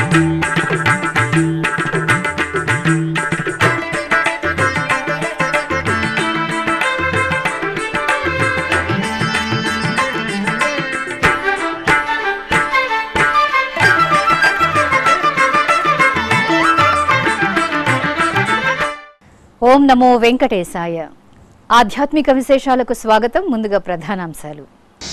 ఓం నమో వెంకటేశాయ ఆధ్యాత్మిక విశేషాలకు స్వాగతం ముందుగా ప్రధానాంశాలు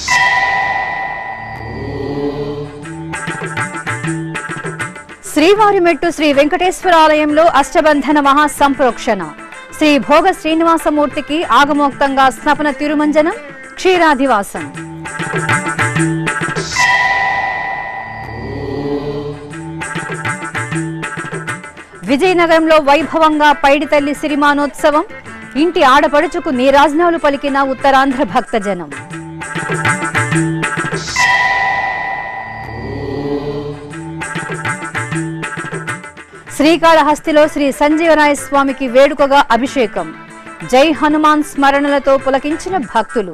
శ్రీవారి మెట్టు శ్రీ వెంకటేశ్వర ఆలయంలో అష్టబంధన మహాసంప్రోక్షణ శ్రీ భోగ శ్రీనివాసమూర్తికి ఆగమోక్తంగా స్నపన తిరుమంజనం క్షీరాధివాసం విజయనగరంలో వైభవంగా పైడితల్లి సిరిమానోత్సవం ఇంటి ఆడపడుచుకు నీరాజనాలు పలికిన ఉత్తరాంధ్ర భక్తజనం శ్రీకాళహస్తిలో శ్రీ సంజీవరాయ స్వామికి వేడుకగా అభిషేకం జై హనుమాన్ స్మరణలతో పులకించిన భక్తులు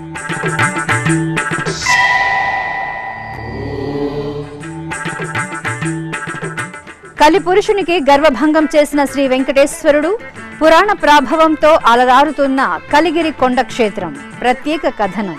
కలిపురుషునికి గర్వభంగం చేసిన శ్రీ వెంకటేశ్వరుడు పురాణ ప్రాభవంతో అలరారుతున్న కలిగిరి కొండ క్షేత్రం ప్రత్యేక కథనం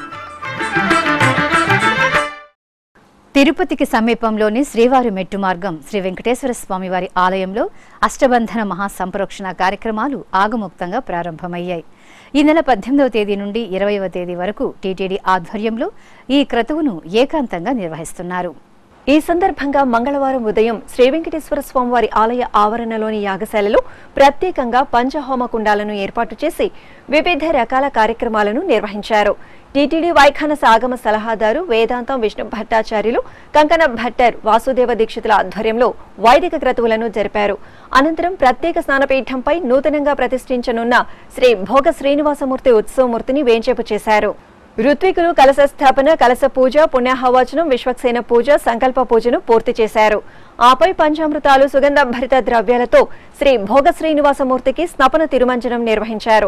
తిరుపతికి సమీపంలోని శ్రీవారి మెట్టు మార్గం శ్రీ వెంకటేశ్వర స్వామి వారి ఆలయంలో అష్టబంధన మహాసంప్రోక్షణ కార్యక్రమాలు ఆగముక్తంగా ప్రారంభమయ్యాయి ఈ నెల పద్దెనిమిదవ తేదీ నుండి ఇరవైవ తేదీ వరకు టీటీడీ ఆధ్వర్యంలో ఈ క్రతువును ఏకాంతంగా నిర్వహిస్తున్నారు ఈ సందర్భంగా మంగళవారం ఉదయం శ్రీ వెంకటేశ్వర స్వామివారి ఆలయ ఆవరణలోని యాగశాలలో ప్రత్యేకంగా పంచహోమ కుండాలను ఏర్పాటు చేసి వివిధ రకాల కార్యక్రమాలను నిర్వహించారు టీటీడీ వైఖానస ఆగమ సలహాదారు వేదాంతం విష్ణు భట్టాచార్యులు కంకణ భట్టర్ వాసుదేవ దీక్షితుల ఆధ్వర్యంలో వైదిక క్రతువులను జరిపారు అనంతరం ప్రత్యేక స్నానపీఠంపై నూతనంగా ప్రతిష్ఠించనున్న శ్రీ భోగ శ్రీనివాసమూర్తి ఉత్సవమూర్తిని వేంచేపు చేశారు ఋత్వికులు కలశ స్థాపన కలశ పూజ పుణ్యాహవాచనం విశ్వక్సేన పూజ సంకల్ప పూజను పూర్తి చేశారు ఆపై పంచామృతాలు సుగంధ భరిత ద్రవ్యాలతో శ్రీ భోగ శ్రీనివాసమూర్తికి స్నపన తిరుమంజనం నిర్వహించారు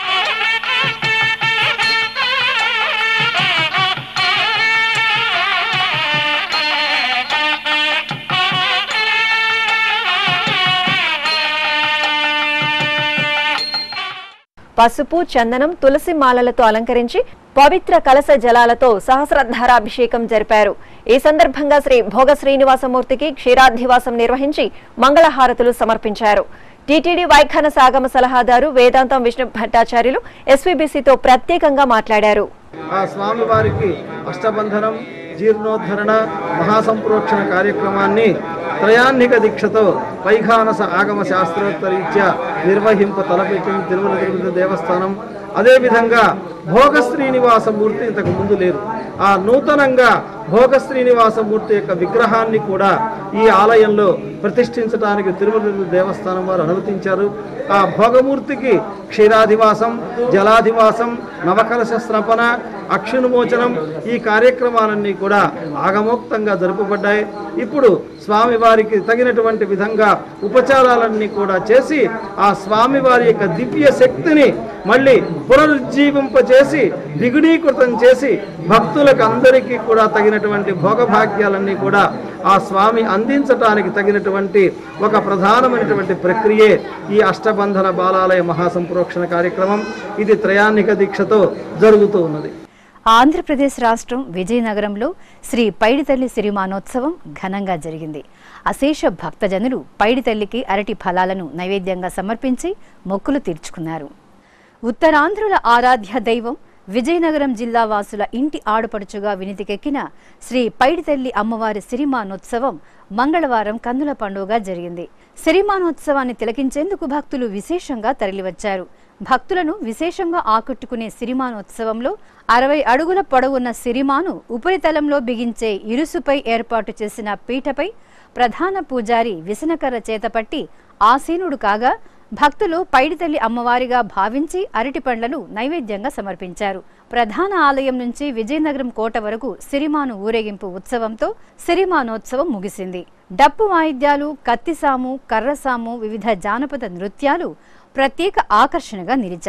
పసుపు చందనం తులసి మాలలతో అలంకరించి పవిత్ర కలశ జలాలతో సహస్రధారాభిషేకం జరిపారు ఈ సందర్భంగా శ్రీ భోగ శ్రీనివాసమూర్తికి క్షీరాధివాసం నిర్వహించి మంగళహారతులు సమర్పించారు టీటీడీ వైఖాన సాగమ సలహాదారు వేదాంతం విష్ణు భట్టాచార్యులు ఎస్వీబీసీతో ప్రత్యేకంగా మాట్లాడారు ఆ స్వామివారికి అష్టబంధనం జీర్ణోద్ధరణ మహాసంప్రోక్షణ కార్యక్రమాన్ని త్రయాన్నిక దీక్షతో వైఖానస ఆగమ శాస్త్రోత్తరీత్యా నిర్వహింప తలపెట్టిన తిరుమల తిరుమల దేవస్థానం అదేవిధంగా భోగ శ్రీనివాసమూర్తి ఇంతకు ముందు లేరు ఆ నూతనంగా భోగ శ్రీనివాసమూర్తి యొక్క విగ్రహాన్ని కూడా ఈ ఆలయంలో ప్రతిష్ఠించడానికి తిరుమల తిరుమల దేవస్థానం వారు అనుమతించారు ఆ భోగమూర్తికి క్షీరాధివాసం జలాధివాసం నవకలశ స్నపన అక్షునుమోచనం ఈ కార్యక్రమాలన్నీ కూడా ఆగమోక్తంగా జరుపబడ్డాయి ఇప్పుడు స్వామివారికి తగినటువంటి విధంగా ఉపచారాలన్నీ కూడా చేసి ఆ స్వామివారి యొక్క దివ్య శక్తిని మళ్ళీ పునరుజ్జీవింపచేసి ద్విగుణీకృతం చేసి భక్తులకు అందరికీ కూడా తగినటువంటి భోగభాగ్యాలన్నీ కూడా ఆ స్వామి అందించటానికి తగినటువంటి ఒక ప్రధానమైనటువంటి ప్రక్రియే ఈ అష్టబంధన బాలాలయ మహాసంప్రోక్షణ కార్యక్రమం ఇది త్రయాన్నిక దీక్షతో జరుగుతూ ఉన్నది ఆంధ్రప్రదేశ్ రాష్ట్రం విజయనగరంలో శ్రీ పైడితల్లి సిరిమానోత్సవం ఘనంగా జరిగింది అశేష భక్తజనులు పైడితల్లికి అరటి ఫలాలను నైవేద్యంగా సమర్పించి మొక్కులు తీర్చుకున్నారు ఉత్తరాంధ్రుల ఆరాధ్య దైవం విజయనగరం జిల్లా వాసుల ఇంటి ఆడపడుచుగా వినితికెక్కిన శ్రీ పైడితల్లి అమ్మవారి సిరిమానోత్సవం మంగళవారం కందుల పండుగ జరిగింది సిరిమానోత్సవాన్ని తిలకించేందుకు భక్తులు విశేషంగా తరలివచ్చారు భక్తులను విశేషంగా ఆకట్టుకునే సిరిమానోత్సవంలో అరవై అడుగుల పొడవున్న సిరిమాను ఉపరితలంలో బిగించే ఇరుసుపై ఏర్పాటు చేసిన పీఠపై ప్రధాన పూజారి విసనకర్ర చేతపట్టి ఆసీనుడు కాగా భక్తులు పైడితల్లి అమ్మవారిగా భావించి అరటి పండ్లను నైవేద్యంగా సమర్పించారు ప్రధాన ఆలయం నుంచి విజయనగరం కోట వరకు సిరిమాను ఊరేగింపు ఉత్సవంతో సిరిమానోత్సవం ముగిసింది డప్పు వాయిద్యాలు కత్తిసాము కర్రసాము వివిధ జానపద నృత్యాలు ప్రత్యేక ఆకర్షణగా నిలిచాయి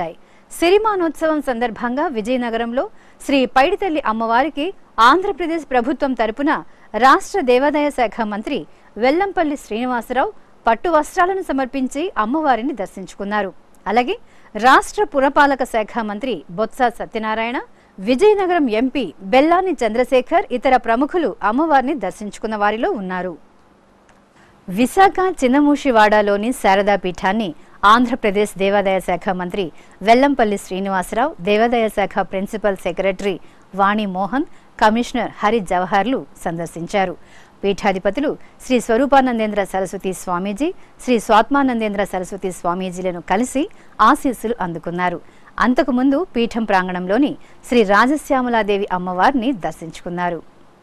సిరిమానోత్సవం సందర్భంగా విజయనగరంలో శ్రీ పైడితల్లి అమ్మవారికి ఆంధ్రప్రదేశ్ ప్రభుత్వం తరపున రాష్ట్ర దేవాదాయ శాఖ మంత్రి వెల్లంపల్లి శ్రీనివాసరావు పట్టు వస్త్రాలను సమర్పించి అమ్మవారిని దర్శించుకున్నారు అలాగే రాష్ట్ర పురపాలక శాఖ మంత్రి బొత్స సత్యనారాయణ విజయనగరం ఎంపీ బెల్లాని చంద్రశేఖర్ ఇతర ప్రముఖులు అమ్మవారిని దర్శించుకున్న వారిలో ఉన్నారు విశాఖ చిన్నమూషివాడలోని శారదా పీఠాన్ని ఆంధ్రప్రదేశ్ దేవాదాయ శాఖ మంత్రి వెల్లంపల్లి శ్రీనివాసరావు దేవాదాయ శాఖ principal secretary Vani Mohan commissioner Hari జవహర్లు సందర్శించారు పీఠాధిపతులు శ్రీ స్వరూపానందేంద్ర సరస్వతి స్వామీజీ శ్రీ స్వాత్మానందేంద్ర సరస్వతి స్వామీజీలను కలిసి ఆశీస్సులు అందుకున్నారు అంతకుముందు పీఠం ప్రాంగణంలోని శ్రీ రాజశ్యామలాదేవి అమ్మవారిని దర్శించుకున్నారు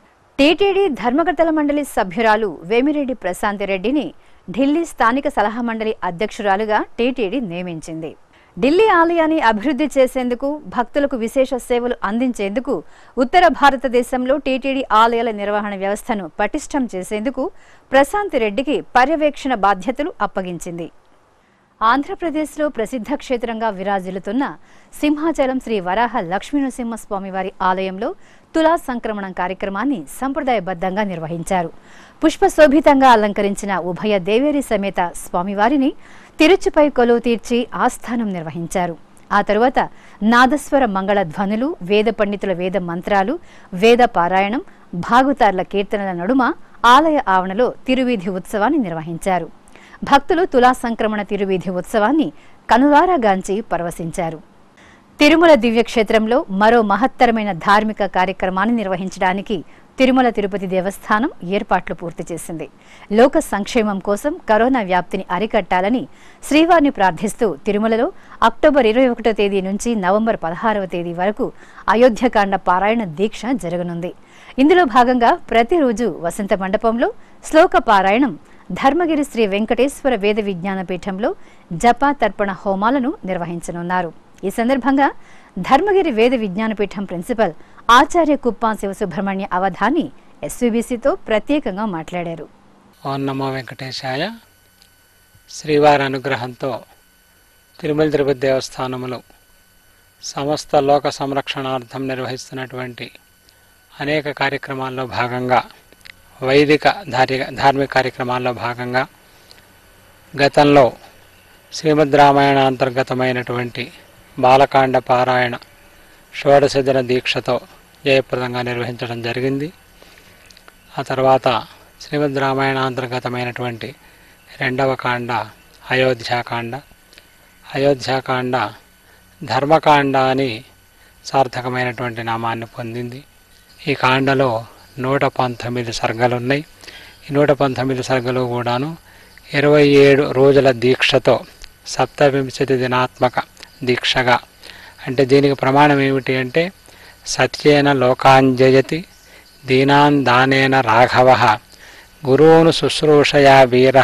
టీటీడీ ధర్మకర్తల మండలి సభ్యురాలు వేమిరెడ్డి ప్రశాంతిరెడ్డిని ఢిల్లీ స్థానిక సలహా మండలి అధ్యక్షురాలుగా టీటీడీ నియమించింది ఢిల్లీ ఆలయాన్ని అభివృద్ధి చేసేందుకు భక్తులకు విశేష సేవలు అందించేందుకు ఉత్తర భారతదేశంలో టీటీడీ ఆలయాల నిర్వహణ వ్యవస్థను పటిష్టం చేసేందుకు ప్రశాంతిరెడ్డికి పర్యవేక్షణ బాధ్యతలు అప్పగించింది ఆంధ్రప్రదేశ్లో ప్రసిద్ధ క్షేత్రంగా విరాజిల్లుతున్న సింహాచలం శ్రీ వరాహ లక్ష్మీనరసింహస్వామి వారి ఆలయంలో తులా సంక్రమణం కార్యక్రమాన్ని సంప్రదాయబద్ధంగా నిర్వహించారు పుష్పశోభితంగా అలంకరించిన ఉభయ దేవేరి సమేత స్వామివారిని తిరుచుపై కొలువు తీర్చి ఆస్థానం నిర్వహించారు ఆ తరువాత నాదస్వర మంగళ ధ్వనులు వేద పండితుల వేద మంత్రాలు వేద పారాయణం భాగుతార్ల కీర్తనల నడుమ ఆలయ ఆవరణలో తిరువీధి ఉత్సవాన్ని నిర్వహించారు భక్తులు తులా సంక్రమణ తిరువీధి ఉత్సవాన్ని కనులారాగాంచి పరవశించారు తిరుమల దివ్యక్షేత్రంలో మరో మహత్తరమైన ధార్మిక కార్యక్రమాన్ని నిర్వహించడానికి తిరుమల తిరుపతి దేవస్థానం ఏర్పాట్లు పూర్తి చేసింది లోక సంక్షేమం కోసం కరోనా వ్యాప్తిని అరికట్టాలని శ్రీవారిని ప్రార్థిస్తూ తిరుమలలో అక్టోబర్ ఇరవై ఒకటో తేదీ నుంచి నవంబర్ పదహారవ తేదీ వరకు అయోధ్యకాండ పారాయణ దీక్ష జరగనుంది ఇందులో భాగంగా ప్రతిరోజు వసంత మండపంలో శ్లోక పారాయణం ధర్మగిరి శ్రీ వెంకటేశ్వర వేద విజ్ఞాన పీఠంలో జప తర్పణ హోమాలను నిర్వహించనున్నారు ఈ సందర్భంగా ధర్మగిరి వేద విజ్ఞాన పీఠం ప్రిన్సిపల్ ఆచార్య కుప్పా శివసుబ్రహ్మణ్య అవధాని ఎస్వీబీసీతో ప్రత్యేకంగా మాట్లాడారు ఓం నమో వెంకటేశాయ శ్రీవారి అనుగ్రహంతో తిరుమల తిరుపతి దేవస్థానములు సమస్త లోక సంరక్షణార్థం నిర్వహిస్తున్నటువంటి అనేక కార్యక్రమాల్లో భాగంగా వైదిక ధార్మిక ధార్మిక కార్యక్రమాల్లో భాగంగా గతంలో శ్రీమద్ రామాయణ అంతర్గతమైనటువంటి బాలకాండ పారాయణ షోడశదిన దీక్షతో జయప్రదంగా నిర్వహించడం జరిగింది ఆ తర్వాత శ్రీమద్ రామాయణ అంతర్గతమైనటువంటి రెండవ కాండ అయోధ్యాకాండ అయోధ్యాకాండ ధర్మకాండ అని సార్థకమైనటువంటి నామాన్ని పొందింది ఈ కాండలో నూట పంతొమ్మిది సర్గలు ఉన్నాయి ఈ నూట పంతొమ్మిది సర్గలు కూడాను ఇరవై ఏడు రోజుల దీక్షతో సప్తవింశతి దినాత్మక దీక్షగా అంటే దీనికి ప్రమాణం ఏమిటి అంటే సత్యేన లోకాంజయతి దీనాన్ దానేన రాఘవ గురువును శుశ్రూషయా వీర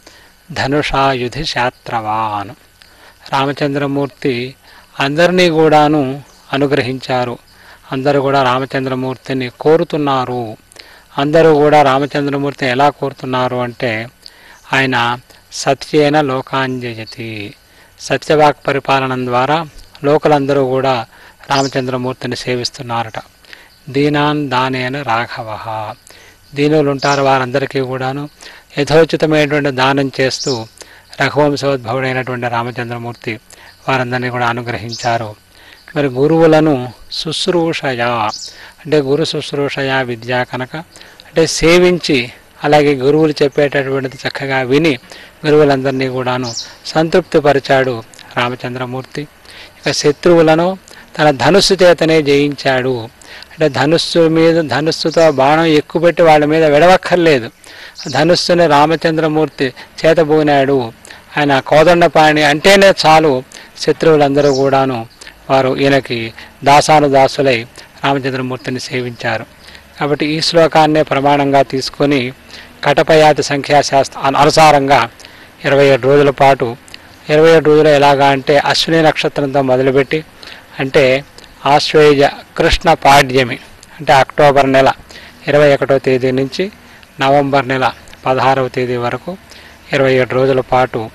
ధనుషా యుధి శాత్రవాన్ రామచంద్రమూర్తి అందరినీ కూడాను అనుగ్రహించారు అందరూ కూడా రామచంద్రమూర్తిని కోరుతున్నారు అందరూ కూడా రామచంద్రమూర్తిని ఎలా కోరుతున్నారు అంటే ఆయన సత్యేన లోకాంజయతి సత్యవాక్ పరిపాలన ద్వారా లోకలందరూ కూడా రామచంద్రమూర్తిని సేవిస్తున్నారట దీనాన్ దానేన రాఘవ దీనులు ఉంటారు వారందరికీ కూడాను యథోచితమైనటువంటి దానం చేస్తూ రఘువంశోద్భవుడైనటువంటి రామచంద్రమూర్తి వారందరినీ కూడా అనుగ్రహించారు మరి గురువులను శుశ్రూషయా అంటే గురు శుశ్రూషయా విద్య కనుక అంటే సేవించి అలాగే గురువులు చెప్పేటటువంటిది చక్కగా విని గురువులందరినీ కూడాను సంతృప్తిపరిచాడు రామచంద్రమూర్తి ఇక శత్రువులను తన ధనుస్సు చేతనే జయించాడు అంటే ధనుస్సు మీద ధనుస్సుతో బాణం ఎక్కుపెట్టి వాళ్ళ మీద విడవక్కర్లేదు ధనుస్సుని రామచంద్రమూర్తి చేతబూనాడు ఆయన కోదండపాణి అంటేనే చాలు శత్రువులందరూ కూడాను వారు ఈయనకి దాసానుదాసులై రామచంద్రమూర్తిని సేవించారు కాబట్టి ఈ శ్లోకాన్నే ప్రమాణంగా తీసుకొని కటపయాతి సంఖ్యాశాస్త్ర అను- అనుసారంగా ఇరవై ఏడు రోజుల పాటు ఇరవై ఏడు రోజులు ఎలాగా అంటే అశ్విని నక్షత్రంతో మొదలుపెట్టి అంటే ఆశ్వేజ కృష్ణ పాడ్యమి అంటే అక్టోబర్ నెల ఇరవై ఒకటో తేదీ నుంచి నవంబర్ నెల పదహారవ తేదీ వరకు ఇరవై ఏడు రోజుల పాటు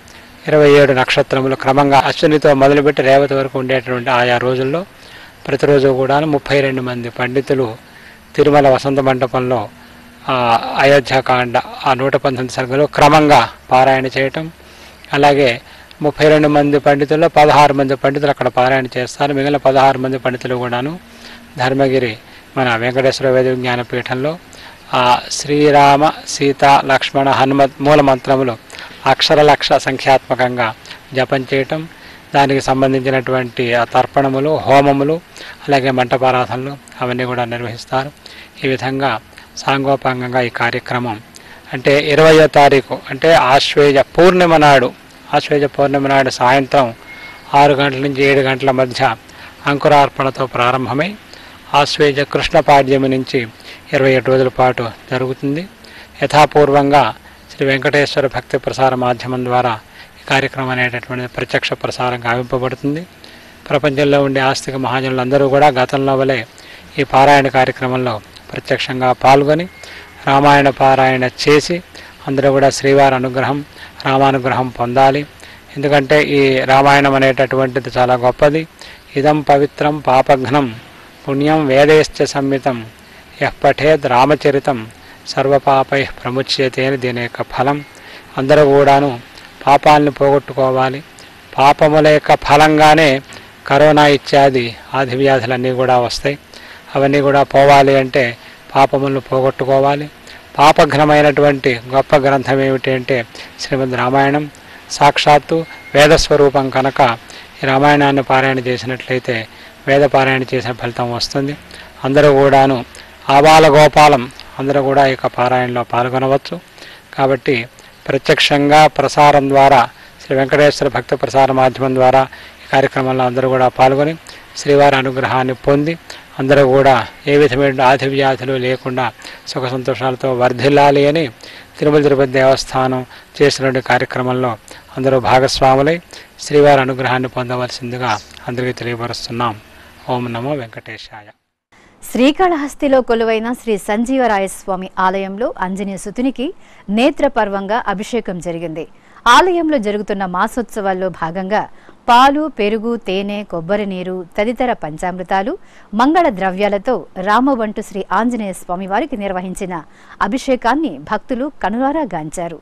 ఇరవై ఏడు నక్షత్రములు క్రమంగా అశ్వినితో మొదలుపెట్టి రేవతి వరకు ఉండేటువంటి ఆయా రోజుల్లో ప్రతిరోజు కూడా ముప్పై రెండు మంది పండితులు తిరుమల వసంత మండపంలో ఆ, అయోధ్యకాండ ఆ నూట పంతొమ్మిది సర్గలు క్రమంగా పారాయణ చేయటం అలాగే ముప్పై రెండు మంది పండితుల్లో పదహారు మంది పండితులు అక్కడ పారాయణ చేస్తారు మిగిలిన పదహారు మంది పండితులు కూడాను ధర్మగిరి మన వెంకటేశ్వర వేద విజ్ఞాన పీఠంలో ఆ శ్రీరామ సీత లక్ష్మణ హనుమత్ మూల మంత్రములు అక్షర లక్ష సంఖ్యాత్మకంగా జపం చేయటం దానికి సంబంధించినటువంటి ఆ తర్పణములు హోమములు అలాగే మంటపారాధనలు అవన్నీ కూడా నిర్వహిస్తారు ఈ విధంగా సాంగోపాంగంగా ఈ కార్యక్రమం అంటే ఇరవయో తారీఖు అంటే ఆశ్వేజ పూర్ణిమ నాడు ఆశ్వేజ పూర్ణిమ నాడు సాయంత్రం ఆరు గంటల నుంచి ఏడు గంటల మధ్య అంకురార్పణతో ప్రారంభమై ఆశ్వేజ కృష్ణ పాడ్యమి నుంచి ఇరవై ఏడు రోజుల పాటు జరుగుతుంది యథాపూర్వంగా శ్రీ వెంకటేశ్వర భక్తి ప్రసార మాధ్యమం ద్వారా ఈ కార్యక్రమం అనేటటువంటిది ప్రత్యక్ష ప్రసారం గావింపబడుతుంది ప్రపంచంలో ఉండే ఆస్తిక మహాజనులందరూ కూడా గతంలో వలె ఈ పారాయణ కార్యక్రమంలో ప్రత్యక్షంగా పాల్గొని రామాయణ పారాయణ చేసి అందరూ కూడా శ్రీవారి అనుగ్రహం రామానుగ్రహం పొందాలి ఎందుకంటే ఈ రామాయణం అనేటటువంటిది చాలా గొప్పది ఇదం పవిత్రం పాపఘ్నం పుణ్యం వేదేశ్చ సంహితం యః పఠేద్ రామచరితం సర్వపాపై ప్రముచ్యతే అని దీని యొక్క ఫలం అందరూ కూడాను పాపాలను పోగొట్టుకోవాలి పాపముల యొక్క ఫలంగానే కరోనా ఇత్యాది ఆది వ్యాధులన్నీ కూడా వస్తాయి అవన్నీ కూడా పోవాలి అంటే పాపములను పోగొట్టుకోవాలి పాపఘ్నమైనటువంటి గొప్ప గ్రంథం ఏమిటి అంటే శ్రీమద్ రామాయణం సాక్షాత్తు వేదస్వరూపం కనుక ఈ రామాయణాన్ని పారాయణ చేసినట్లయితే వేద పారాయణ చేసిన ఫలితం వస్తుంది అందరూ కూడాను ఆబాల గోపాలం అందరూ కూడా ఈ యొక్క పారాయణలో పాల్గొనవచ్చు కాబట్టి ప్రత్యక్షంగా ప్రసారం ద్వారా శ్రీ వెంకటేశ్వర భక్త ప్రసార మాధ్యమం ద్వారా ఈ కార్యక్రమంలో అందరూ కూడా పాల్గొని శ్రీవారి అనుగ్రహాన్ని పొంది అందరూ కూడా ఏ విధమైన ఆది వ్యాధులు లేకుండా సుఖ సంతోషాలతో వర్ధిల్లాలి అని తిరుమల తిరుపతి దేవస్థానం చేసినటువంటి కార్యక్రమంలో అందరూ భాగస్వాములై శ్రీవారి అనుగ్రహాన్ని పొందవలసిందిగా అందరికీ తెలియపరుస్తున్నాం ఓం నమో వెంకటేశాయ శ్రీకాళహస్తిలో కొలువైన శ్రీ సంజీవరాయ స్వామి ఆలయంలో ఆంజనేయ సుతునికి నేత్రపర్వంగా అభిషేకం జరిగింది ఆలయంలో జరుగుతున్న మాసోత్సవాల్లో భాగంగా పాలు పెరుగు తేనె కొబ్బరి నీరు తదితర పంచామృతాలు మంగళ ద్రవ్యాలతో రామవంటు శ్రీ ఆంజనేయ స్వామి వారికి నిర్వహించిన అభిషేకాన్ని భక్తులు కనులారా గాంచారు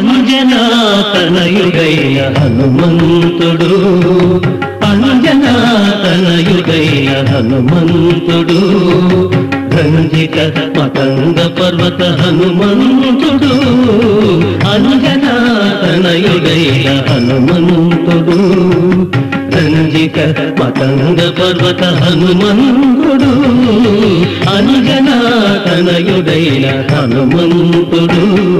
అంజనాతనయుడైన హనుమంతుడు అంజనాతనయుడైన హనుమంతుడు గంజిక మతంగ పర్వత హనుమంతుడు అంజనాతనయుడైన హనుమంతుడు గంజిక మతంగ పర్వత హనుమంతుడు అంజనాతనయుడైన హనుమంతుడు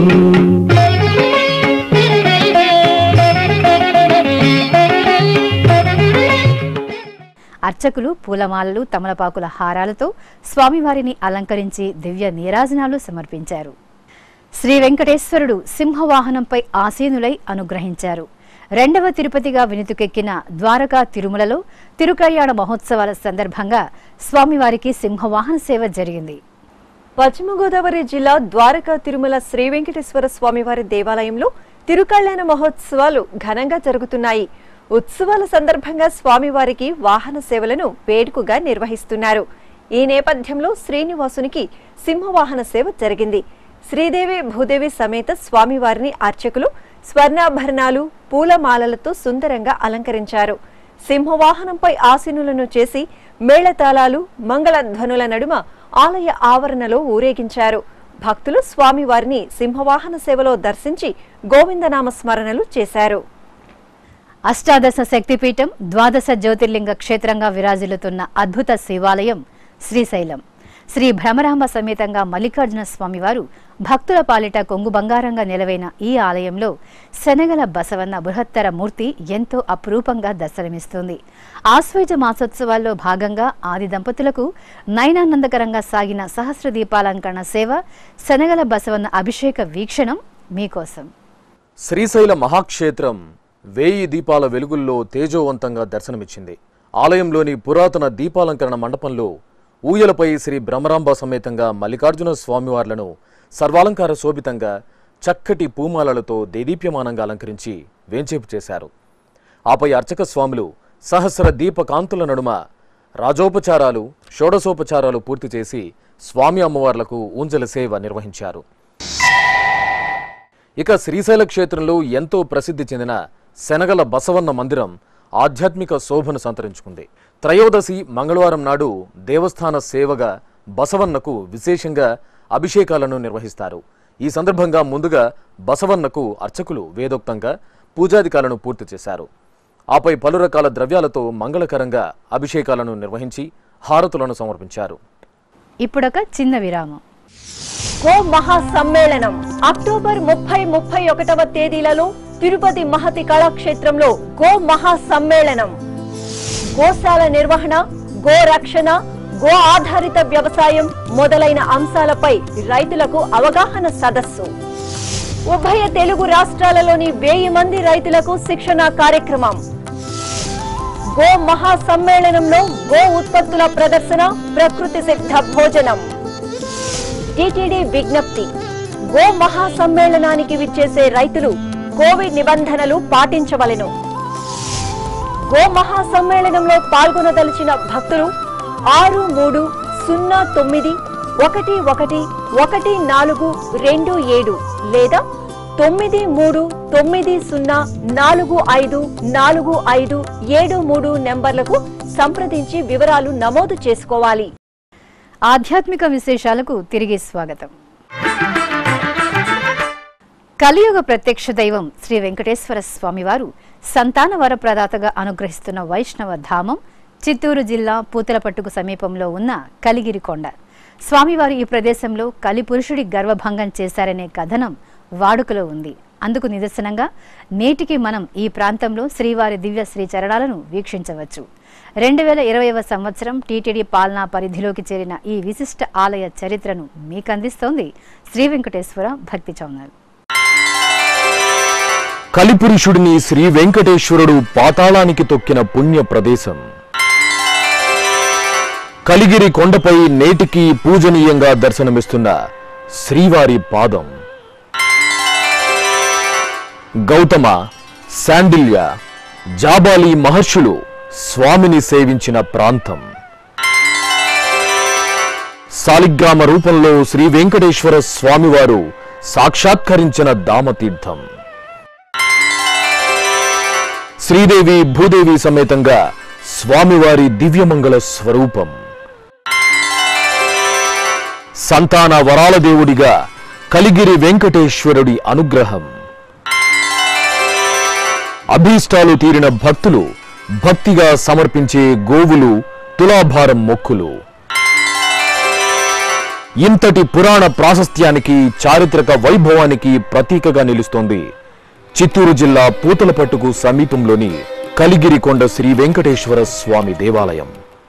అర్చకులు పూలమాలలు తమలపాకుల హారాలతో స్వామివారిని అలంకరించి దివ్య నీరాజనాలు సమర్పించారు శ్రీ వెంకటేశ్వరుడు సింహవాహనంపై ఆసీనులై అనుగ్రహించారు రెండవ తిరుపతిగా వినుతుకెక్కిన ద్వారకా తిరుమలలో తిరుకళ్యాణ మహోత్సవాల సందర్భంగా స్వామివారికి సింహవాహన సేవ జరిగింది పశ్చిమ గోదావరి జిల్లా ద్వారకా తిరుమల శ్రీ వెంకటేశ్వర స్వామివారి దేవాలయంలో తిరుకళ్యాణ మహోత్సవాలు ఘనంగా జరుగుతున్నాయి ఉత్సవాల సందర్భంగా స్వామివారికి వాహన సేవలను వేడుకగా నిర్వహిస్తున్నారు ఈ నేపథ్యంలో శ్రీనివాసునికి సింహవాహన సేవ జరిగింది శ్రీదేవి భూదేవి సమేత స్వామివారిని అర్చకులు స్వర్ణాభరణాలు పూలమాలలతో సుందరంగా అలంకరించారు సింహవాహనంపై ఆసీనులను చేసి మేళతాళాలు మంగళధ్వనుల నడుమ ఆలయ ఆవరణలో ఊరేగించారు భక్తులు స్వామివారిని సింహవాహన సేవలో దర్శించి గోవిందనామ స్మరణలు చేశారు అష్టాదశ శక్తిపీఠం ద్వాదశ జ్యోతిర్లింగ క్షేత్రంగా విరాజిల్లుతున్న అద్భుత శివాలయం శ్రీశైలం శ్రీ భ్రమరాంబ సమేతంగా మల్లికార్జున స్వామివారు భక్తుల పాలిట కొంగు బంగారంగా నిలవైన ఈ ఆలయంలో శనగల బసవన్న బృహత్తర మూర్తి ఎంతో అపురూపంగా దర్శనమిస్తుంది ఆశ్వేజ మాసోత్సవాల్లో భాగంగా ఆది దంపతులకు నయనానందకరంగా సాగిన సహస్ర దీపాలంకరణ సేవ శనగల బసవన్న అభిషేక వీక్షణం మీకోసం శ్రీశైల మహాక్షేత్రం వేయి దీపాల వెలుగుల్లో తేజోవంతంగా దర్శనమిచ్చింది ఆలయంలోని పురాతన దీపాలంకరణ మండపంలో ఊయలపై శ్రీ భ్రమరాంబ సమేతంగా మల్లికార్జున స్వామివార్లను సర్వాలంకార శోభితంగా చక్కటి పూమాలలతో దేదీప్యమానంగా అలంకరించి వేంచేపు చేశారు ఆపై అర్చక స్వాములు సహస్ర దీపకాంతుల నడుమ రాజోపచారాలు షోడశోపచారాలు పూర్తి చేసి స్వామి అమ్మవార్లకు ఊంజల సేవ నిర్వహించారు ఇక శ్రీశైల క్షేత్రంలో ఎంతో ప్రసిద్ధి చెందిన శనగల బసవన్న మందిరం ఆధ్యాత్మిక శోభను సంతరించుకుంది త్రయోదశి మంగళవారం నాడు దేవస్థాన సేవగా బసవన్నకు విశేషంగా అభిషేకాలను నిర్వహిస్తారు ఈ సందర్భంగా ముందుగా బసవన్నకు అర్చకులు వేదోక్తంగా పూజాధికాలను పూర్తి చేశారు ఆపై పలు రకాల ద్రవ్యాలతో మంగళకరంగా అభిషేకాలను నిర్వహించి హారతులను సమర్పించారు ఇప్పుడొక చిన్న విరామం గో మహా సమ్మేళనం అక్టోబర్ ముప్పై ముప్పై ఒకటవ తేదీలలో తిరుపతి మహతి కళాక్షేత్రంలో గో మహా సమ్మేళనం గోశాల నిర్వహణ గో రక్షణ గో ఆధారిత వ్యవసాయం మొదలైన అంశాలపై రైతులకు అవగాహన సదస్సు ఉభయ తెలుగు రాష్ట్రాలలోని వెయ్యి మంది రైతులకు శిక్షణ కార్యక్రమం గో మహా సమ్మేళనంలో గో ఉత్పత్తుల ప్రదర్శన ప్రకృతి సిద్ధ భోజనం టిటిడి విజ్ఞప్తి గో మహా సమ్మేళనానికి విచ్చేసే రైతులు కోవిడ్ నిబంధనలు పాటించవలెను గో మహా సమ్మేళనంలో పాల్గొనదలిచిన భక్తులు ఆరు మూడు సున్నా తొమ్మిది ఒకటి ఒకటి ఒకటి నాలుగు రెండు ఏడు లేదా తొమ్మిది మూడు తొమ్మిది సున్నా నాలుగు ఐదు నాలుగు ఐదు ఏడు మూడు నెంబర్లకు సంప్రదించి వివరాలు నమోదు చేసుకోవాలి ఆధ్యాత్మిక విశేషాలకు తిరిగి స్వాగతం కలియుగ ప్రత్యక్ష దైవం శ్రీ వెంకటేశ్వర స్వామివారు సంతాన వరప్రదాతగా అనుగ్రహిస్తున్న వైష్ణవ ధామం చిత్తూరు జిల్లా పూతలపట్టుకు సమీపంలో ఉన్న కలిగిరి కొండ స్వామివారు ఈ ప్రదేశంలో కలిపురుషుడి గర్వభంగం చేశారనే కథనం వాడుకలో ఉంది అందుకు నిదర్శనంగా నేటికి మనం ఈ ప్రాంతంలో శ్రీవారి దివ్య శ్రీ చరణాలను వీక్షించవచ్చు రెండు వేల ఇరవైవ సంవత్సరం టీటీడీ పాలనా పరిధిలోకి చేరిన ఈ విశిష్ట ఆలయ చరిత్రను మీకు అందిస్తోంది శ్రీ వెంకటేశ్వర భక్తి చౌనల్ కలిపురుషుడిని శ్రీ వెంకటేశ్వరుడు పాతాళానికి తొక్కిన పుణ్య ప్రదేశం కలిగిరి కొండపై నేటికి పూజనీయంగా దర్శనమిస్తున్న శ్రీవారి పాదం గౌతమ శాండిల్య జాబాలి మహర్షులు స్వామిని సేవించిన ప్రాంతం సాలిగ్రామ రూపంలో శ్రీ వెంకటేశ్వర స్వామివారు సాక్షాత్కరించిన దామతీర్థం శ్రీదేవి భూదేవి సమేతంగా స్వామివారి దివ్యమంగళ స్వరూపం సంతాన వరాల దేవుడిగా కలిగిరి వెంకటేశ్వరుడి అనుగ్రహం అభీష్టాలు తీరిన భక్తులు భక్తిగా సమర్పించే గోవులు తులాభారం మొక్కులు ఇంతటి పురాణ ప్రాశస్త్యానికి చారిత్రక వైభవానికి ప్రతీకగా నిలుస్తోంది చిత్తూరు జిల్లా పూతలపట్టుకు సమీపంలోని కలిగిరి కొండ శ్రీ వెంకటేశ్వర స్వామి దేవాలయం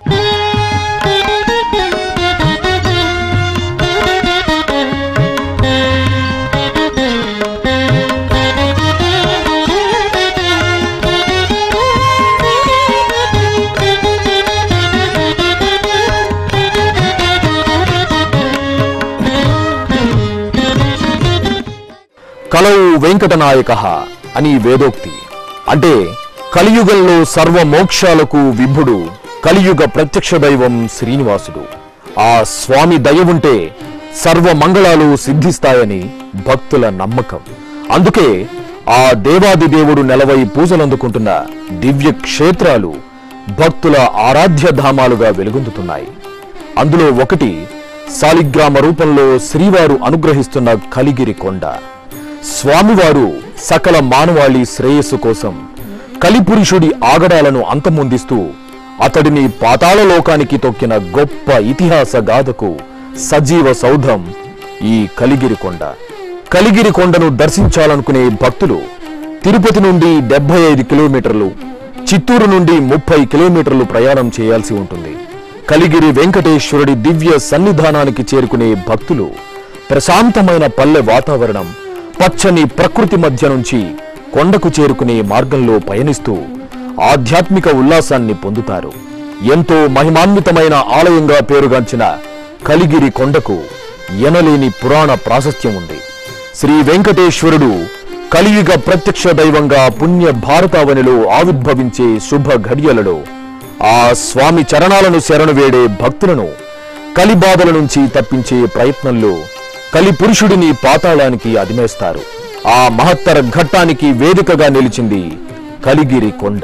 కలవు వెంకటనాయక అని వేదోక్తి అంటే కలియుగంలో సర్వ మోక్షాలకు విభుడు కలియుగ ప్రత్యక్ష దైవం శ్రీనివాసుడు ఆ స్వామి దయ ఉంటే సర్వ మంగళాలు సిద్ధిస్తాయని భక్తుల నమ్మకం అందుకే ఆ దేవాది దేవుడు నెలవై పూజలందుకుంటున్న దివ్య క్షేత్రాలు భక్తుల ఆరాధ్య ధామాలుగా వెలుగొందుతున్నాయి అందులో ఒకటి సాలిగ్రామ రూపంలో శ్రీవారు అనుగ్రహిస్తున్న కలిగిరి కొండ స్వామివారు సకల మానవాళి శ్రేయస్సు కోసం కలిపురుషుడి ఆగడాలను అంతమొందిస్తూ అతడిని పాతాళ లోకానికి తొక్కిన గొప్ప ఇతిహాస గాథకు సజీవ సౌధం ఈ కలిగిరి కొండ కలిగిరి కొండను దర్శించాలనుకునే భక్తులు తిరుపతి నుండి డెబ్బై ఐదు కిలోమీటర్లు చిత్తూరు నుండి ముప్పై కిలోమీటర్లు ప్రయాణం చేయాల్సి ఉంటుంది కలిగిరి వెంకటేశ్వరుడి దివ్య సన్నిధానానికి చేరుకునే భక్తులు ప్రశాంతమైన పల్లె వాతావరణం పచ్చని ప్రకృతి మధ్య నుంచి కొండకు చేరుకునే మార్గంలో పయనిస్తూ ఆధ్యాత్మిక ఉల్లాసాన్ని పొందుతారు ఎంతో మహిమాన్వితమైన ఆలయంగా పేరుగాంచిన కలిగిరి కొండకు ఎనలేని పురాణ ప్రాశస్త్యం ఉంది శ్రీ వెంకటేశ్వరుడు కలియుగ ప్రత్యక్ష దైవంగా పుణ్య భారతావనిలో ఆవిర్భవించే శుభ ఘడియలలో ఆ స్వామి చరణాలను శరణు వేడే భక్తులను కలిబాధల నుంచి తప్పించే ప్రయత్నంలో కలి పురుషుడిని పాతాళానికి అదిమేస్తారు ఆ మహత్తర ఘట్టానికి వేదికగా నిలిచింది కలిగిరి కొండ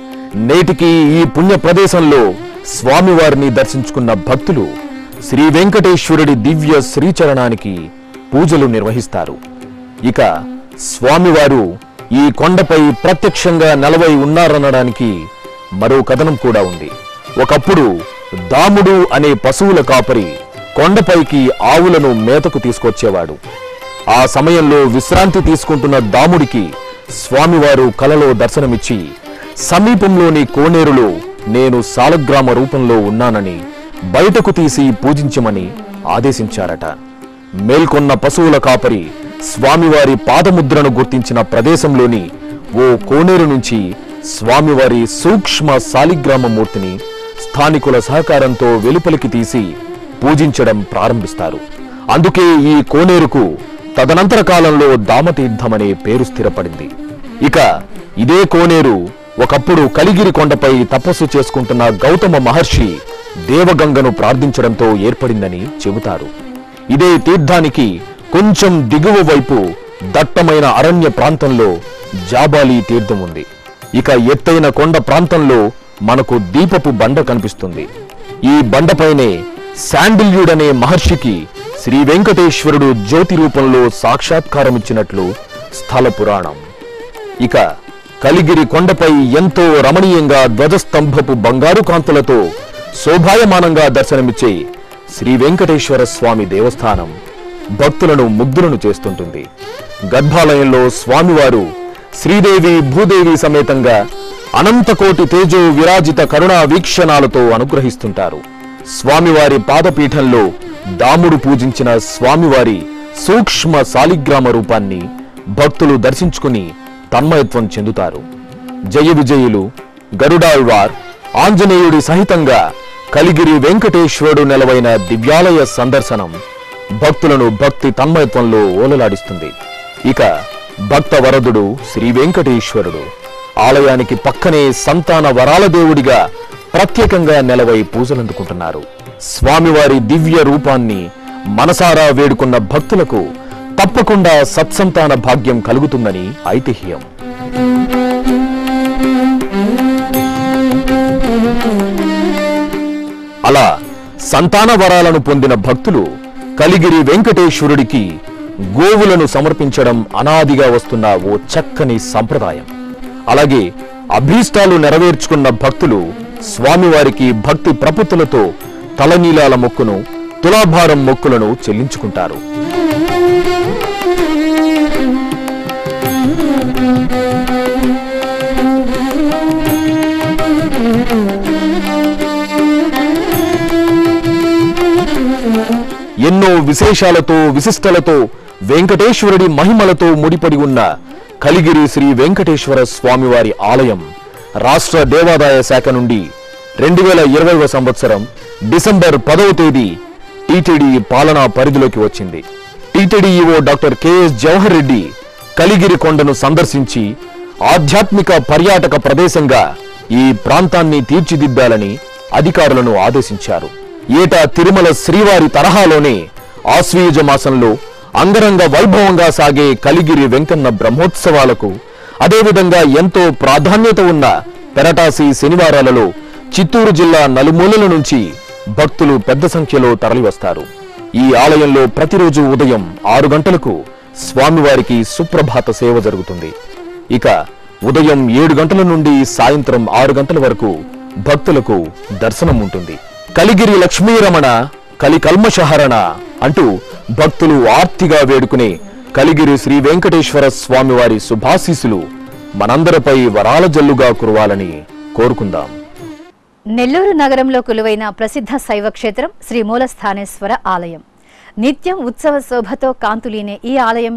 నేటికి ఈ పుణ్య ప్రదేశంలో స్వామివారిని దర్శించుకున్న భక్తులు శ్రీ వెంకటేశ్వరుడి దివ్య శ్రీచరణానికి పూజలు నిర్వహిస్తారు ఇక స్వామివారు ఈ కొండపై ప్రత్యక్షంగా నెలవై ఉన్నారనడానికి మరో కథనం కూడా ఉంది ఒకప్పుడు దాముడు అనే పశువుల కాపరి కొండపైకి ఆవులను మేతకు తీసుకొచ్చేవాడు ఆ సమయంలో విశ్రాంతి తీసుకుంటున్న దాముడికి స్వామివారు కలలో దర్శనమిచ్చి సమీపంలోని కోనేరులో నేను సాలగ్రామ రూపంలో ఉన్నానని బయటకు తీసి పూజించమని ఆదేశించారట మేల్కొన్న పశువుల కాపరి స్వామివారి పాదముద్రను గుర్తించిన ప్రదేశంలోని ఓ కోనేరు నుంచి స్వామివారి సూక్ష్మ సాలిగ్రామ మూర్తిని స్థానికుల సహకారంతో వెలుపలికి తీసి పూజించడం ప్రారంభిస్తారు అందుకే ఈ కోనేరుకు తదనంతర కాలంలో దామతీర్థమనే పేరు స్థిరపడింది ఇక ఇదే కోనేరు ఒకప్పుడు కలిగిరి కొండపై తపస్సు చేసుకుంటున్న గౌతమ మహర్షి దేవగంగను ప్రార్థించడంతో ఏర్పడిందని చెబుతారు ఇదే తీర్థానికి కొంచెం దిగువ వైపు దట్టమైన అరణ్య ప్రాంతంలో జాబాలి తీర్థం ఉంది ఇక ఎత్తైన కొండ ప్రాంతంలో మనకు దీపపు బండ కనిపిస్తుంది ఈ బండపైనే శాండిల్యుడనే మహర్షికి శ్రీ వెంకటేశ్వరుడు జ్యోతి రూపంలో సాక్షాత్కారమిచ్చినట్లు స్థల పురాణం ఇక కలిగిరి కొండపై ఎంతో రమణీయంగా ధ్వజస్తంభపు బంగారు కాంతులతో శోభాయమానంగా దర్శనమిచ్చే శ్రీ వెంకటేశ్వర స్వామి దేవస్థానం భక్తులను ముగ్ధులను చేస్తుంటుంది గర్భాలయంలో స్వామివారు శ్రీదేవి భూదేవి సమేతంగా అనంతకోటి తేజో విరాజిత కరుణా వీక్షణాలతో అనుగ్రహిస్తుంటారు స్వామివారి పాదపీఠంలో దాముడు పూజించిన స్వామివారి సూక్ష్మ సాలిగ్రామ రూపాన్ని భక్తులు దర్శించుకుని తన్మయత్వం చెందుతారు జయ విజయులు గరుడాళ్వార్ ఆంజనేయుడి సహితంగా కలిగిరి వెంకటేశ్వరుడు నెలవైన దివ్యాలయ సందర్శనం భక్తులను భక్తి తన్మయత్వంలో ఓలలాడిస్తుంది ఇక భక్త వరదుడు శ్రీ వెంకటేశ్వరుడు ఆలయానికి పక్కనే సంతాన వరాల దేవుడిగా ప్రత్యేకంగా నెలవై పూజలందుకుంటున్నారు స్వామివారి దివ్య రూపాన్ని మనసారా వేడుకున్న భక్తులకు తప్పకుండా సత్సంతాన భాగ్యం కలుగుతుందని ఐతిహ్యం అలా సంతాన వరాలను పొందిన భక్తులు కలిగిరి వెంకటేశ్వరుడికి గోవులను సమర్పించడం అనాదిగా వస్తున్న ఓ చక్కని సంప్రదాయం అలాగే అభీష్టాలు నెరవేర్చుకున్న భక్తులు స్వామివారికి భక్తి ప్రపుతులతో తలనీలాల మొక్కును తులాభారం మొక్కులను చెల్లించుకుంటారు ఎన్నో విశేషాలతో విశిష్టలతో వెంకటేశ్వరుడి మహిమలతో ముడిపడి ఉన్న కలిగిరి శ్రీ వెంకటేశ్వర స్వామివారి ఆలయం రాష్ట్ర దేవాదాయ శాఖ నుండి రెండు వేల ఇరవైవ సంవత్సరం డిసెంబర్ పదవ తేదీ టీటీడీ పాలనా పరిధిలోకి వచ్చింది TTD EO doctor KS Jawahar Reddy Kaligiri కొండను సందర్శించి ఆధ్యాత్మిక పర్యాటక ప్రదేశంగా ఈ ప్రాంతాన్ని తీర్చిదిద్దాలని అధికారులను ఆదేశించారు ఏటా తిరుమల శ్రీవారి తరహాలోనే ఆశ్వీయుజ మాసంలో అంగరంగ వైభవంగా సాగే కలిగిరి వెంకన్న బ్రహ్మోత్సవాలకు అదేవిధంగా ఎంతో ప్రాధాన్యత ఉన్న పెరటాసి శనివారాలలో చిత్తూరు జిల్లా నలుమూలల నుంచి భక్తులు పెద్ద సంఖ్యలో తరలివస్తారు ఈ ఆలయంలో ప్రతిరోజు ఉదయం ఆరు గంటలకు స్వామివారికి సుప్రభాత సేవ జరుగుతుంది ఇక ఉదయం ఏడు గంటల నుండి సాయంత్రం ఆరు గంటల వరకు భక్తులకు దర్శనం ఉంటుంది కలిగిరి లక్ష్మీరమణ కలి కల్మషహరణ అంటూ భక్తులు ఆర్తిగా వేడుకునే కలిగిరి శ్రీ వెంకటేశ్వర స్వామివారి శుభాశీసులు మనందరిపై వరాల జల్లుగా కురవాలని కోరుకుందాం నెల్లూరు నగరంలో కొలువైన ప్రసిద్ధ శైవ క్షేత్రం శ్రీ మూలస్థానేశ్వర ఆలయం నిత్యం ఉత్సవ శోభతో కాంతులీనే ఈ ఆలయంలో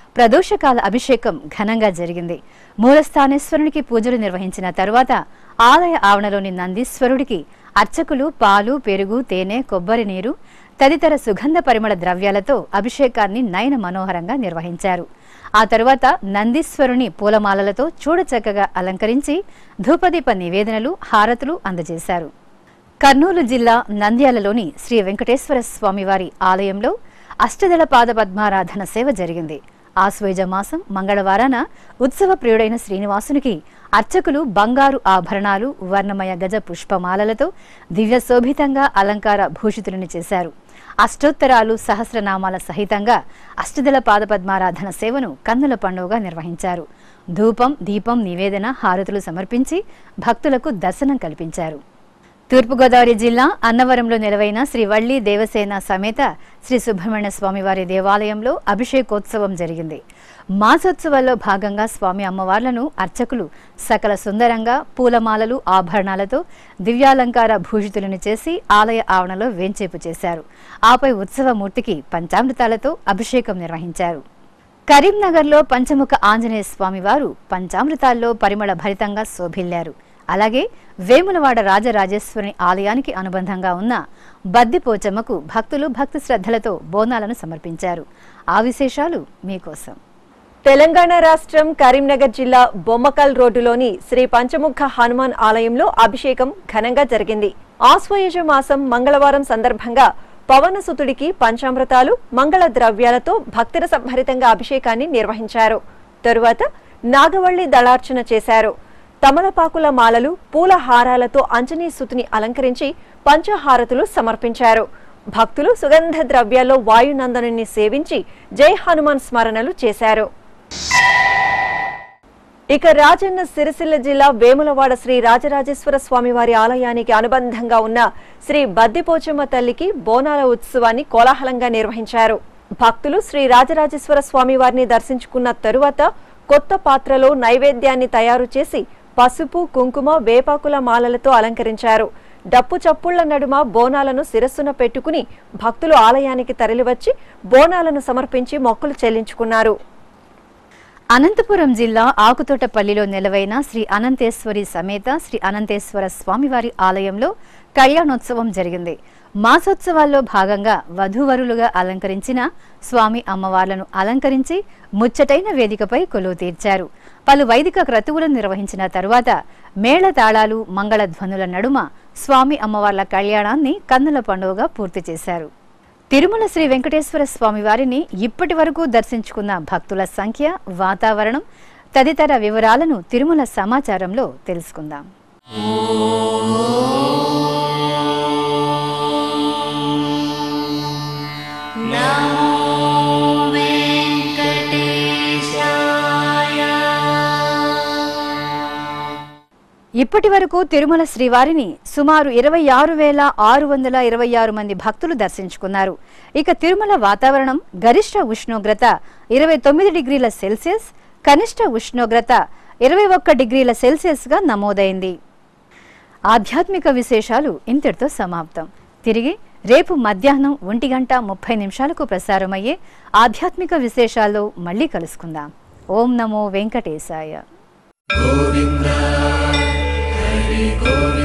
ప్రదోషకాల అభిషేకం ఘనంగా జరిగింది మూలస్థానేశ్వరునికి పూజలు నిర్వహించిన తరువాత ఆలయ ఆవరణలోని నందీశ్వరుడికి అర్చకులు పాలు పెరుగు తేనె కొబ్బరి నీరు తదితర సుగంధ పరిమళ ద్రవ్యాలతో అభిషేకాన్ని నయన మనోహరంగా నిర్వహించారు ఆ తరువాత నందీశ్వరుని పూలమాలలతో చూడచక్కగా అలంకరించి ధూపదీప నివేదనలు హారతులు అందజేశారు కర్నూలు జిల్లా నంద్యాలలోని శ్రీ వెంకటేశ్వర స్వామివారి ఆలయంలో అష్టదళ పాద పద్మారాధన సేవ జరిగింది ఆశ్వేజ మాసం మంగళవారాన ఉత్సవ ప్రియుడైన శ్రీనివాసునికి అర్చకులు బంగారు ఆభరణాలు వర్ణమయ గజ పుష్పమాలలతో దివ్య శోభితంగా అలంకార భూషితులను చేశారు అష్టోత్తరాలు సహస్రనామాల సహితంగా అష్టదళ పాదపద్మారాధన సేవను కన్నుల పండుగగా నిర్వహించారు ధూపం దీపం నివేదన హారతులు సమర్పించి భక్తులకు దర్శనం కల్పించారు తూర్పుగోదావరి జిల్లా అన్నవరంలో నెలవైన శ్రీ వల్లి దేవసేన సమేత శ్రీ సుబ్రహ్మణ్య స్వామివారి దేవాలయంలో అభిషేకోత్సవం జరిగింది మాసోత్సవాల్లో భాగంగా స్వామి అమ్మవార్లను అర్చకులు సకల సుందరంగా పూలమాలలు ఆభరణాలతో దివ్యాలంకార భూషితులను చేసి ఆలయ ఆవరణలో వేంచేపు చేశారు ఆపై ఉత్సవమూర్తికి పంచామృతాలతో అభిషేకం నిర్వహించారు కరీంనగర్లో పంచముఖ ఆంజనేయ స్వామివారు పంచామృతాల్లో పరిమళ భరితంగా శోభిల్లారు అలాగే వేములవాడ రాజరాజేశ్వరుని ఆలయానికి అనుబంధంగా ఉన్న బద్దిపోచమ్మకు భక్తులు భక్తి శ్రద్ధలతో బోనాలను సమర్పించారు ఆ విశేషాలు మీకోసం తెలంగాణ రాష్ట్రం కరీంనగర్ జిల్లా బొమ్మకల్ రోడ్డులోని శ్రీ పంచముఖ హనుమాన్ ఆలయంలో అభిషేకం ఘనంగా జరిగింది ఆశ్వయుజ మాసం మంగళవారం సందర్భంగా పవనసుతుడికి పంచామృతాలు మంగళ ద్రవ్యాలతో భక్తిరస భరితంగా అభిషేకాన్ని నిర్వహించారు తరువాత నాగవల్లి దళార్చన చేశారు తమలపాకుల మాలలు పూల హారాలతో అంజనీ సుతిని అలంకరించి పంచహారతులు సమర్పించారు భక్తులు సుగంధ ద్రవ్యాల్లో వాయునందనుని సేవించి జై హనుమాన్ స్మరణలు చేశారు ఇక రాజన్న సిరిసిల్ల జిల్లా వేములవాడ శ్రీ రాజరాజేశ్వర స్వామి వారి ఆలయానికి అనుబంధంగా ఉన్న శ్రీ బద్దిపోచమ్మ తల్లికి బోనాల ఉత్సవాన్ని కోలాహలంగా నిర్వహించారు భక్తులు శ్రీ రాజరాజేశ్వర స్వామి వారిని దర్శించుకున్న తరువాత కొత్త పాత్రలో నైవేద్యాన్ని తయారు చేసి పసుపు కుంకుమ వేపాకుల మాలలతో అలంకరించారు డప్పు చప్పుళ్ల నడుమ బోనాలను శిరస్సున పెట్టుకుని భక్తులు ఆలయానికి తరలివచ్చి బోనాలను సమర్పించి మొక్కులు చెల్లించుకున్నారు అనంతపురం జిల్లా ఆకుతోటపల్లిలో నెలవైన శ్రీ అనంతేశ్వరి సమేత శ్రీ అనంతేశ్వర స్వామివారి ఆలయంలో కళ్యాణోత్సవం జరిగింది మాసోత్సవాల్లో భాగంగా వధూవరులుగా అలంకరించిన స్వామి అమ్మవార్లను అలంకరించి ముచ్చటైన వేదికపై కొలువు తీర్చారు పలు వైదిక క్రతువులను నిర్వహించిన తరువాత మేళతాళాలు మంగళధ్వనుల నడుమ స్వామి అమ్మవార్ల కళ్యాణాన్ని కన్నుల పండుగగా పూర్తి చేశారు తిరుమల శ్రీ వెంకటేశ్వర స్వామి వారిని ఇప్పటి వరకు దర్శించుకున్న భక్తుల సంఖ్య వాతావరణం తదితర వివరాలను తిరుమల సమాచారంలో తెలుసుకుందాం ఇప్పటి వరకు తిరుమల శ్రీవారిని సుమారు ఇరవై ఆరు వేల ఆరు వందల ఇరవై ఆరు మంది భక్తులు దర్శించుకున్నారు ఇక తిరుమల వాతావరణం గరిష్ట ఉష్ణోగ్రత ఇరవై తొమ్మిది డిగ్రీల సెల్సియస్ కనిష్ట ఉష్ణోగ్రత ఇరవై ఒక్క డిగ్రీల సెల్సియస్గా నమోదైంది ఆధ్యాత్మిక విశేషాలు ఇంతటితో సమాప్తం తిరిగి రేపు మధ్యాహ్నం ఒంటి గంట ముప్పై నిమిషాలకు ప్రసారమయ్యే ఆధ్యాత్మిక విశేషాల్లో మళ్ళీ కలుసుకుందాం ఓం నమో వెంకటేశాయ గోవింద హరి గోవింద